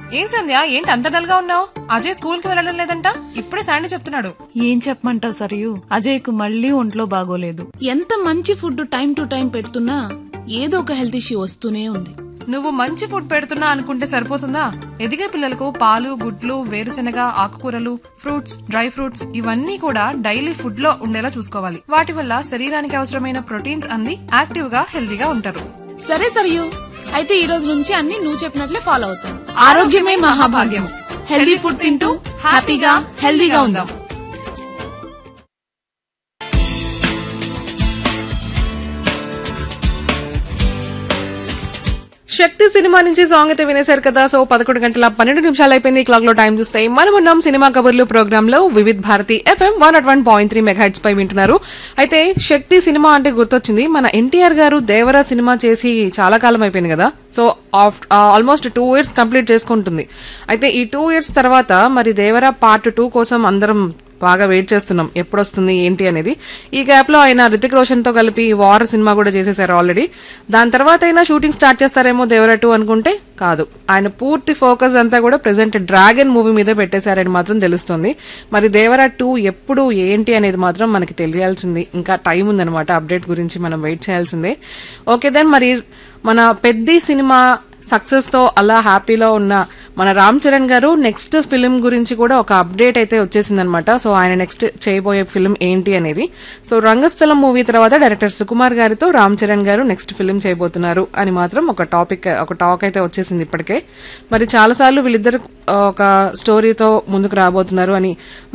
ఏం సంధ్య ఏంటి అంత డల్ గా ఉన్నావు అజయ్ స్కూల్ కి వెళ్ళడం లేదంట ఇప్పుడే శాండీ చెప్తున్నాడు ఏం చెప్పమంటావు సరియు అజయ్కు మళ్ళీ ఒంట్లో బాగోలేదు ఎంత మంచి ఫుడ్ టైం టు టైం పెడుతున్నా ఏదో ఒక హెల్త్ ఇష్యూ వస్తూనే ఉంది నువ్వు మంచి ఫుడ్ పెడుతున్నా అనుకుంటే సరిపోతుందా ఎదిగే పిల్లలకు పాలు గుడ్లు వేరుశెనగ ఆకుకూరలు ఫ్రూట్స్ డ్రై ఫ్రూట్స్ ఇవన్నీ కూడా డైలీ ఫుడ్ లో ఉండేలా చూసుకోవాలి వాటి వల్ల శరీరానికి అవసరమైన ప్రోటీన్స్ అంది యాక్టివ్ గా హెల్దీగా ఉంటారు సరే సరియు అయితే ఈ రోజు నుంచి అన్ని నువ్వు చెప్పినట్లే ఫాలో అవుతాను ఆరోగ్యమే మహాభాగ్యం హెల్దీ ఫుడ్ తింటూ హ్యాపీగా హెల్దీగా ఉందాం శక్తి సినిమా నుంచి సాంగ్ అయితే వినేశారు కదా సో పదకొండు గంటల పన్నెండు నిమిషాలు అయిపోయింది క్లాక్ లో టైం చూస్తే మనం ఉన్నాం సినిమా కబుర్లు ప్రోగ్రామ్ లో Vividh Bharati FM one nought one point three megahertz పై వింటున్నారు అయితే శక్తి సినిమా అంటే గుర్తొచ్చింది మన ఎన్టీఆర్ గారు దేవరా సినిమా చేసి చాలా కాలం అయిపోయింది కదా so almost two years complete చేసుకుంటుంది అయితే ఈ టూ ఇయర్స్ తర్వాత మరి దేవరా పార్ట్ టూ కోసం అందరం బాగా వెయిట్ చేస్తున్నాం ఎప్పుడు వస్తుంది ఏంటి అనేది ఈ గ్యాప్ లో ఆయన రితిక్ రోషన్ తో కలిపి వార్ సినిమా కూడా చేసేసారు ఆల్రెడీ దాని తర్వాత అయినా షూటింగ్ స్టార్ట్ చేస్తారేమో దేవరా టూ అనుకుంటే కాదు ఆయన పూర్తి ఫోకస్ అంతా కూడా ప్రెసెంట్ డ్రాగన్ మూవీ మీద పెట్టేశారని మాత్రం తెలుస్తుంది మరి దేవరా టూ ఎప్పుడు ఏంటి అనేది మాత్రం మనకి తెలియాల్సింది ఇంకా టైం ఉందన్నమాట అప్డేట్ గురించి మనం వెయిట్ చేయాల్సిందే ఓకే దెన్ మరి మన పెద్ద సినిమా సక్సెస్ తో అలా హ్యాపీలో ఉన్న మన రామ్ చరణ్ గారు నెక్స్ట్ ఫిలిం గురించి కూడా ఒక అప్డేట్ అయితే వచ్చేసిందనమాట సో ఆయన నెక్స్ట్ చేయబోయే ఫిలిం ఏంటి అనేది సో రంగస్థలం మూవీ తర్వాత డైరెక్టర్ సుకుమార్ గారితో రామ్ చరణ్ గారు నెక్స్ట్ ఫిలిం చేయబోతున్నారు అని మాత్రం ఒక టాపిక్ ఒక టాక్ అయితే వచ్చేసింది ఇప్పటికే మరి చాలాసార్లు వీళ్ళిద్దరు ఆ, ఒక స్టోరీతో ముందుకు రాబోతున్నారు అని